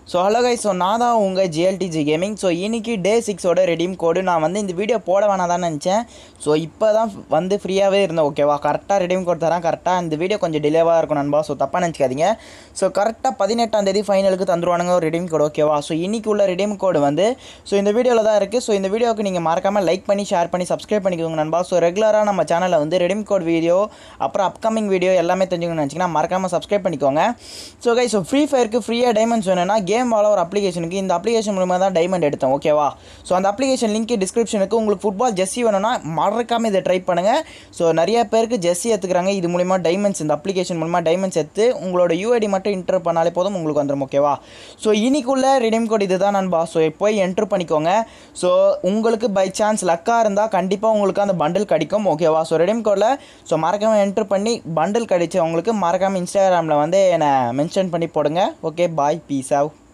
so hello guys so நான் தான் உங்கள் ஜிஎல்டிஜி கேமிங் ஸோ இன்னைக்கு டே சிக்ஸோட ரெடீம் கோடு நான் வந்து இந்த வீடியோ போட வேணாம் தான் நினச்சேன் ஸோ இப்போ தான் வந்து ஃப்ரீயாகவே இருந்தேன் ஓகேவா கரெக்டாக ரெடீம் கோட் தரேன் கரெக்டாக இந்த வீடியோ கொஞ்சம் டிலேவாக இருக்கும் நண்பா ஸோ தப்பாக நினச்சிக்காதீங்க ஸோ கரெக்டாக பதினெட்டாம் தேதி ஃபைனலுக்கு தந்துருவானுங்க ஒரு ரெடீம் கோடு ஓகேவா ஸோ இன்னைக்கு உள்ள ரெடீம் கோடு வந்து ஸோ இந்த வீடியோவில் தான் இருக்குது ஸோ இந்த வீடியோக்கு நீங்கள் மறக்காமல் லைக் பண்ணி ஷேர் பண்ணி சப்ஸ்கிரைப் பண்ணிக்கோங்க நண்பா ஸோ ரெகுலராக நம்ம சேனலில் வந்து ரெடீம் கோட் வீடியோ அப்புறம் அப்கமிங் வீடியோ எல்லாமே தெரிஞ்சுக்கணும்னு நினச்சிங்கன்னா மறக்காமல் சப்ஸ்கிரைப் பண்ணிக்கோங்க ஸோ கை ஸோ ஃப்ரீ ஃபயருக்கு ஃப்ரீயாக டைமண்ட்ஸ் வேணும்னா கேம் வாழ ஒரு அப்ளிகேஷனுக்கு இந்த அப்ளிகேஷன் மூலமாக தான் டைமண்ட் எடுத்தோம் ஓகேவா ஸோ அந்த அப்ளிகேஷன் லிங்க் டிஸ்கிரிப்ஷனுக்கு உங்களுக்கு ஃபுட்பால் ஜெர்சி வேணும்னா மறக்காமல் இதை ட்ரை பண்ணுங்கள் ஸோ நிறைய பேருக்கு ஜெர்சி எடுத்துக்கிறாங்க இது மூலிமா டைமண்ட்ஸ் இந்த அப்ளிகேஷன் மூலமா டைமண்ட்ஸ் எடுத்து உங்களோட யூஐடி மட்டும் என்டர் பண்ணாலே போதும் உங்களுக்கு வந்துடும் ஓகேவா ஸோ இன்னைக்குள்ள ரிடீம் கோட் இது தான் நண்பா ஸோ போய் என்டர் பண்ணிக்கோங்க ஸோ உங்களுக்கு பை சான்ஸ் லக்காக இருந்தால் கண்டிப்பாக உங்களுக்கு அந்த பண்டில் கிடைக்கும் ஓகேவா ஸோ ரெடீம் கோடில் ஸோ மறக்காமல் என்டர் பண்ணி பண்டில் கிடைச்ச உங்களுக்கு மறக்காமல் இன்ஸ்டாகிராமில் வந்து என்னை மென்ஷன் பண்ணி போடுங்க ஓகே பாய் பீஸ் ஆவ்